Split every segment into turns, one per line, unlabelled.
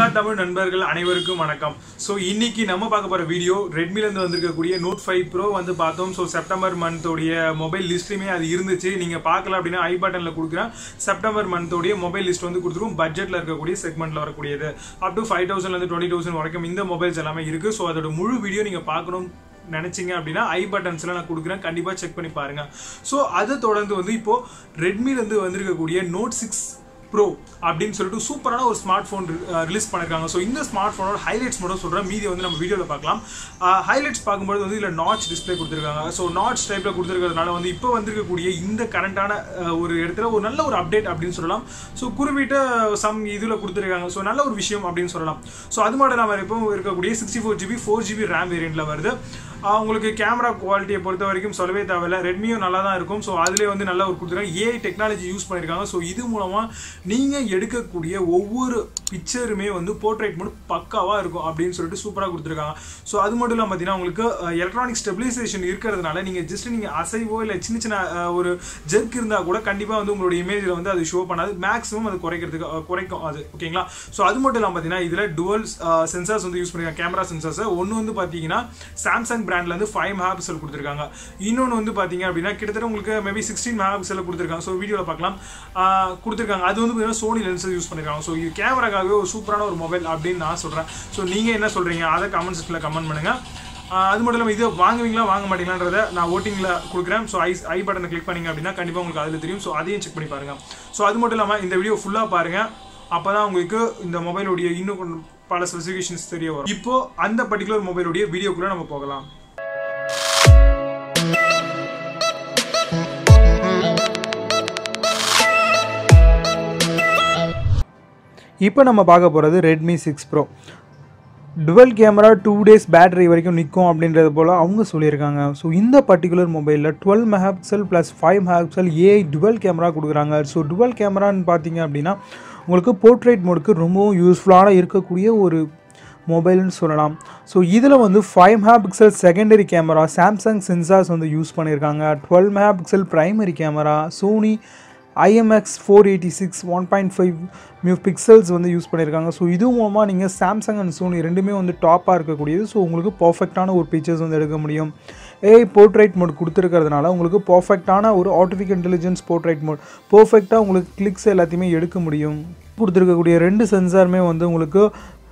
mega Tamil நண்பர்கள் அனைவருக்கும் வணக்கம் ஸோ இன்னைக்கு நம்ம பார்க்க போற வீடியோ ரெட்மில இருந்து வந்திருக்கக்கூடிய நோட் ஃபைவ் ப்ரோ வந்து பார்த்தோம் ஸோ செப்டம்பர் மந்தோடைய மொபைல் லிஸ்ட்லயுமே அது இருந்துச்சு நீங்க பார்க்கல அப்படின்னா ஐ பட்டன்ல கொடுக்குறேன் செப்டம்பர் மந்தோடைய மொபைல் லிஸ்ட் வந்து கொடுத்துரும் பட்ஜெட்ல இருக்கக்கூடிய செக்மெண்ட்ல வரக்கூடியது அப் டு ஃபைவ் தௌசண்ட்ல இருந்து டுவெண்ட்டி தௌசண்ட் வரைக்கும் இந்த மொபைல்ஸ் எல்லாமே இருக்கு ஸோ அதோட முழு வீடியோ நீங்க பார்க்கணும் நினைச்சீங்க அப்படின்னா ஐ பட்டன்ஸ்ல நான் கொடுக்குறேன் கண்டிப்பா செக் பண்ணி பாருங்க ஸோ அதை தொடர்ந்து வந்து இப்போ ரெட்மில இருந்து வந்திருக்கக்கூடிய நோட் சிக்ஸ் ப்ரோ அப்படின்னு சொல்லிட்டு சூப்பரான ஒரு ஸ்மார்ட் ஃபோன் ரிலீஸ் பண்ணிருக்காங்க ஸோ இந்த ஸ்மார்ட் ஃபோனோட ஹைலைட்ஸ் மட்டும் சொல்கிறேன் மீதி வந்து நம்ம வீடியோவில் பார்க்கலாம் ஹைலைட்ஸ் பார்க்கும்போது வந்து இதில் நாட்ச் டிஸ்பிளே கொடுத்துருக்காங்க ஸோ நாட்ச் டைப்பில் கொடுத்துருக்கிறதுனால வந்து இப்போ வந்திருக்கக்கூடிய இந்த கரண்டான ஒரு இடத்துல ஒரு நல்ல ஒரு அப்டேட் அப்படின்னு சொல்லலாம் ஸோ குறிப்பிட்ட சம் இதில் கொடுத்துருக்காங்க ஸோ நல்ல ஒரு விஷயம் அப்படின்னு சொல்லலாம் ஸோ அது மட்டும் இல்லாமல் இப்போ இருக்கக்கூடிய sixty four GB four GB RAM வேரியண்ட்டில் வருது உங்களுக்கு கேமரா குவாலிட்டியை பொறுத்த வரைக்கும் சொல்லவே தேவையில்ல ரெட்மியும் நல்லா தான் இருக்கும் ஸோ அதிலே வந்து நல்ல ஒரு கொடுத்துருக்காங்க ஏஐ டெக்னாலஜி யூஸ் பண்ணியிருக்காங்க ஸோ இது மூலமாக நீங்கள் எடுக்கக்கூடிய ஒவ்வொரு பிக்சருமே வந்து போர்ட்ரேட் மட்டும் பக்காவாக இருக்கும் அப்படின்னு சொல்லிட்டு சூப்பராக கொடுத்துருக்காங்க ஸோ அது மட்டும் இல்லாமல் பார்த்தீங்கன்னா உங்களுக்கு எலக்ட்ரானிக் ஸ்டெபிலைசேஷன் இருக்கிறதுனால நீங்கள் ஜஸ்ட் நீங்கள் அசைவோ இல்லை சின்ன சின்ன ஒரு ஜெர்க் இருந்தால் கூட கண்டிப்பாக வந்து உங்களோட இமேஜில் வந்து அது ஷோ பண்ணாது மேக்ஸிமம் அது குறைக்கிறதுக்கு குறைக்கும் அது ஓகேங்களா ஸோ அது மட்டும் இல்லாமல் பார்த்தீங்கன்னா இதில் டுவல் சென்சார்ஸ் வந்து யூஸ் பண்ணிருக்காங்க கேமரா சென்சார்ஸ் ஒன்று வந்து பார்த்தீங்கன்னா சாம்சங் பிராண்ட்ல இருந்து ஃபைவ் மெகா பிக்சல் கொடுத்துருக்காங்க இன்னொன்று வந்து பார்த்தீங்க அப்படின்னா கிட்டத்தட்ட உங்களுக்கு மேபி சிக்ஸ்டீன் மெகா பிக்சல் கொடுத்துருக்காங்க ஸோ வீடியோவில் பார்க்கலாம் கொடுத்துருக்காங்க அது வந்து பார்த்தீங்கன்னா சோனி லென்ஸஸ் யூஸ் பண்ணிருக்காங்க ஸோ இது கேமராக்காகவே ஒரு சூப்பரான ஒரு மொபைல் அப்படின்னு நான் சொல்கிறேன் ஸோ நீங்கள் என்ன சொல்கிறீங்க அதை கமெண்ட் செக்ஷனில் கமெண்ட் பண்ணுங்கள் அது மட்டும் இல்லாமல் இதை வாங்குவீங்களா வாங்க மாட்டீங்களான்றத நான் ஓட்டிங்கில் கொடுக்குறேன் ஸோ ஐ ஐ பட்டனை கிளிக் பண்ணிங்க அப்படின்னா கண்டிப்பாக உங்களுக்கு அதில் தெரியும் ஸோ அதையும் செக் பண்ணி பாருங்கள் ஸோ அது மட்டும் இல்லாமல் இந்த வீடியோ ஃபுல்லாக பாருங்கள் அப்போ தான் உங்களுக்கு இந்த மொபைலுடைய இன்னும் பல ஸ்பெசிஃபிகேஷன்ஸ் தெரிய வரும் இப்போ அந்த பர்டிகுலர் மொபைலுடைய வீடியோக்குள்ளே நம்ம போகலாம்
இப்போ நம்ம பார்க்க போகிறது Redmi six pro dual camera two days battery வரைக்கும் நிற்கும் அப்படின்றது போல் அவங்க சொல்லியிருக்காங்க ஸோ இந்த பர்டிகுலர் மொபைலில் twelve mega pixel plus five mega pixel AI dual camera கொடுக்குறாங்க ஸோ டுவெல் கேமரான்னு பார்த்தீங்க அப்படின்னா உங்களுக்கு போர்ட்ரேட் மோடுக்கு ரொம்பவும் யூஸ்ஃபுல்லான இருக்கக்கூடிய ஒரு மொபைல்னு சொல்லலாம் ஸோ இதில் வந்து five mega pixel secondary camera Samsung sensors வந்து யூஸ் பண்ணியிருக்காங்க twelve mega pixel primary camera Sony IMX four eighty six one point five mu pixels வந்து யூஸ் பண்ணியிருக்காங்க ஸோ இது மூலமாக நீங்கள் சாம்சங் அண்ட் சோனி ரெண்டுமே வந்து டாப்பாக இருக்கக்கூடியது ஸோ உங்களுக்கு பர்ஃபெக்டான ஒரு பிக்சர்ஸ் வந்து எடுக்க முடியும் ஏஐ போர்ட்ரைட் மோட் கொடுத்துருக்கிறதுனால உங்களுக்கு பர்ஃபெக்டான ஒரு ஆர்டிஃபிஷியல் இன்டெலிஜென்ஸ் போர்ட்ரைட் மோட் பர்ஃபெக்டாக உங்களுக்கு கிளிக்ஸ் எல்லாத்தையுமே எடுக்க முடியும் கொடுத்துருக்கக்கூடிய ரெண்டு சென்சாருமே வந்து உங்களுக்கு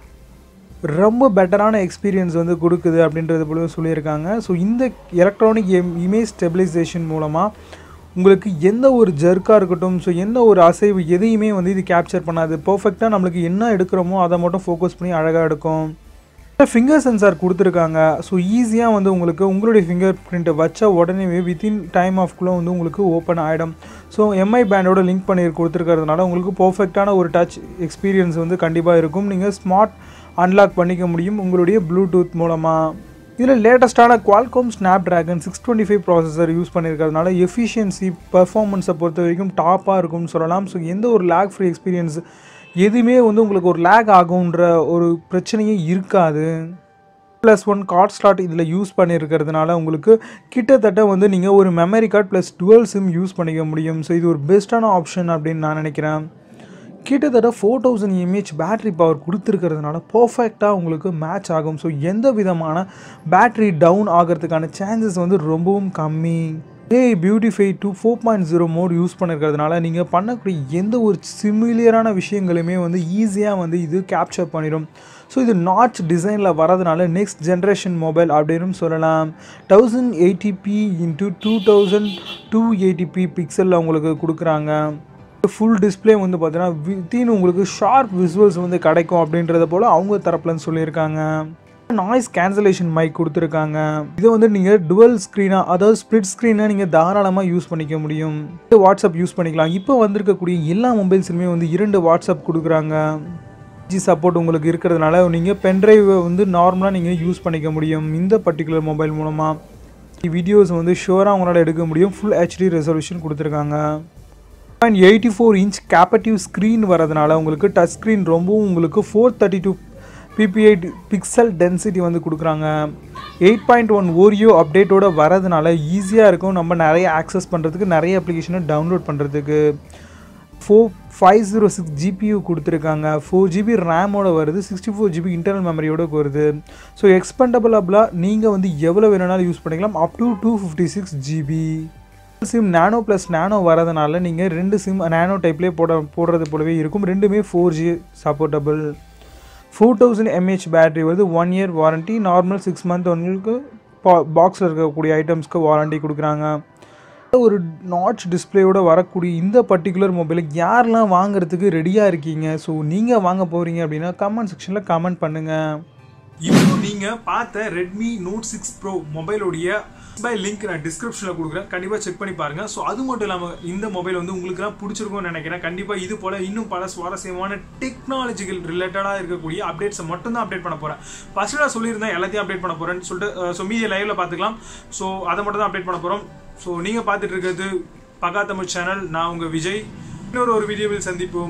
ரொம்ப பெட்டரான எக்ஸ்பீரியன்ஸ் வந்து கொடுக்குது அப்படின்றது போல சொல்லியிருக்காங்க ஸோ இந்த எலக்ட்ரானிக் இமேஜ் ஸ்டெபிலைசேஷன் மூலமாக உங்களுக்கு எந்த ஒரு ஜர்க்காக இருக்கட்டும் ஸோ எந்த ஒரு அசைவு எதையுமே வந்து இது கேப்சர் பண்ணாது பர்ஃபெக்டாக நம்மளுக்கு என்ன எடுக்கிறோமோ அதை மட்டும் ஃபோக்கஸ் பண்ணி அழகாக எடுக்கும் ஃபிங்கர் சென்சார் கொடுத்துருக்காங்க ஸோ ஈஸியாக வந்து உங்களுக்கு உங்களுடைய ஃபிங்கர் பிரிண்ட்டை வச்ச உடனே வித்தின் டைம் ஆஃப்குள்ளே வந்து உங்களுக்கு ஓப்பன் ஆகிடும் ஸோ எம்ஐ பேண்டோட லிங்க் பண்ணி கொடுத்துருக்கிறதுனால உங்களுக்கு பர்ஃபெக்டான ஒரு டச் எக்ஸ்பீரியன்ஸ் வந்து கண்டிப்பாக இருக்கும் நீங்கள் ஸ்மார்ட் அன்லாக் பண்ணிக்க முடியும் உங்களுடைய ப்ளூடூத் மூலமாக இதில் லேட்டஸ்ட்டான Qualcomm Snapdragon six twenty five processor use பண்ணியிருக்கிறதுனால எஃபிஷியன்சி பர்ஃபார்மன்ஸை பொறுத்த வரைக்கும் டாப்பாக இருக்கும்னு சொல்லலாம் ஸோ எந்த ஒரு லேக் ஃப்ரீ எக்ஸ்பீரியன்ஸ் எதுவுமே வந்து உங்களுக்கு ஒரு லேக் ஆகுன்ற ஒரு பிரச்சனையே இருக்காது ப்ளஸ் ஒன் கார்ட் ஸ்லாட் இதில் யூஸ் பண்ணியிருக்கிறதுனால உங்களுக்கு கிட்டத்தட்ட வந்து நீங்கள் ஒரு memory card plus dual SIM use பண்ணிக்க முடியும் ஸோ இது ஒரு பெஸ்ட்டான ஆப்ஷன் அப்படின்னு நான் நினைக்கிறேன் கிட்டத்தட்ட four thousand mAh battery power கொடுத்துருக்கிறதுனால பர்ஃபெக்டாக உங்களுக்கு மேட்ச் ஆகும் ஸோ எந்த விதமான பேட்ரி டவுன் ஆகிறதுக்கான சான்சஸ் வந்து ரொம்பவும் கம்மி A beautify two four point zero mode use பண்ணிருக்கிறதுனால நீங்கள் பண்ணக்கூடிய எந்த ஒரு சிமிலியரான விஷயங்களுமே வந்து ஈஸியாக வந்து இது கேப்சர் பண்ணிடும் ஸோ இது நாட்ச் டிசைனில் வரதுனால நெக்ஸ்ட் ஜென்ரேஷன் மொபைல் அப்படின்னு சொல்லலாம் thousand eighty p into two thousand two eighty p பிக்சலில் உங்களுக்கு கொடுக்குறாங்க ஃபுல் டிஸ்பிளே வந்து பார்த்தீங்கன்னா வித்தின் உங்களுக்கு ஷார்ப் விசுவல்ஸ் வந்து கிடைக்கும் அப்படின்றத போல் அவங்க தரப்புலன்னு சொல்லியிருக்காங்க நாய்ஸ் கேன்சலேஷன் மைக் கொடுத்துருக்காங்க இதை வந்து நீங்கள் டுவல் ஸ்க்ரீனாக அதாவது ஸ்ப்ளிட் ஸ்க்ரீனை நீங்கள் தாராளமாக யூஸ் பண்ணிக்க முடியும் வாட்ஸ்அப் யூஸ் பண்ணிக்கலாம் இப்போ வந்திருக்கக்கூடிய எல்லா மொபைல்ஸுமே வந்து இரண்டு வாட்ஸ்அப் கொடுக்குறாங்க ஜி சப்போர்ட் உங்களுக்கு இருக்கிறதுனால நீங்கள் பென்ட்ரைவை வந்து நார்மலாக நீங்கள் யூஸ் பண்ணிக்க முடியும் இந்த பர்டிகுலர் மொபைல் மூலமாக வீடியோஸ் வந்து ஷுவராக உங்களால் எடுக்க முடியும் ஃபுல் ஹெச்டி ரெசல்யூஷன் கொடுத்துருக்காங்க point eighty four inch capacitive screen வரதுனால உங்களுக்கு டச் ஸ்க்ரீன் ரொம்பவும் உங்களுக்கு four thirty two PPI pixel density வந்து கொடுக்குறாங்க எயிட் பாயிண்ட் ஒன் ஓரியோ அப்டேட்டோட வரதுனால ஈஸியாக இருக்கும் நம்ம நிறைய ஆக்சஸ் பண்ணுறதுக்கு நிறைய அப்ளிகேஷனை டவுன்லோட் பண்ணுறதுக்கு four five zero six GPU கொடுத்துருக்காங்க ஃபோர் ஜிபி ரேமோட வருது சிக்ஸ்டி ஃபோர் ஜிபி இன்டர்னல் மெமரியோட வருது ஸோ எக்ஸ்பெண்டபிளபிளாக நீங்கள் வந்து எவ்வளோ வேணும்னாலும் யூஸ் பண்ணிக்கலாம் up to two fifty six GB SIM nano plus nano வரதுனால நீங்கள் ரெண்டு சிம் நானோ டைப்லேயே போட போடுறது போலவே இருக்கும் ரெண்டுமே four G supportable four thousand mAh battery வருது one year warranty normal six month உங்களுக்கு பாக்ஸில் இருக்கக்கூடிய ஐட்டம்ஸ்க்கு வாரண்ட்டி கொடுக்குறாங்க ஒரு நாட்ச் டிஸ்பிளேயோட வரக்கூடிய இந்த பர்டிகுலர் மொபைலை யாரெல்லாம் வாங்குறதுக்கு ரெடியாக இருக்கீங்க ஸோ நீங்கள் வாங்க போகிறீங்க அப்படின்னா கமெண்ட் செக்ஷனில் கமெண்ட் பண்ணுங்கள்
இப்போ நீங்க பார்த்த ரெட்மி நோட் சிக்ஸ் ப்ரோ மொபைலோடைய பை லிங்க் நான் டிஸ்கிரிப்ஷனில் கொடுக்குறேன் கண்டிப்பாக செக் பண்ணி பாருங்க ஸோ அது மட்டும் இல்லாமல் இந்த மொபைல் வந்து உங்களுக்குலாம் பிடிச்சிருக்கும்னு நினைக்கிறேன் கண்டிப்பாக இது போல இன்னும் பல சுவாரஸ்யமான டெக்னாலஜிக்கல் ரிலேட்டடாக இருக்கக்கூடிய அப்டேட்ஸை மட்டும் தான் அப்டேட் பண்ண போகிறேன் ஃபர்ஸ்ட் நான் சொல்லியிருந்தேன் எல்லாத்தையும் அப்டேட் பண்ண போகிறேன்னு சொல்லிட்டு ஸோ மீதிய லைவ்ல பார்த்துக்கலாம் ஸோ அதை மட்டும் தான் அப்டேட் பண்ண போகிறோம் ஸோ நீங்கள் பார்த்துட்டு இருக்கிறது பகா தமிழ் சேனல் நான் உங்கள் விஜய் இன்னொரு ஒரு வீடியோவில் சந்திப்போம்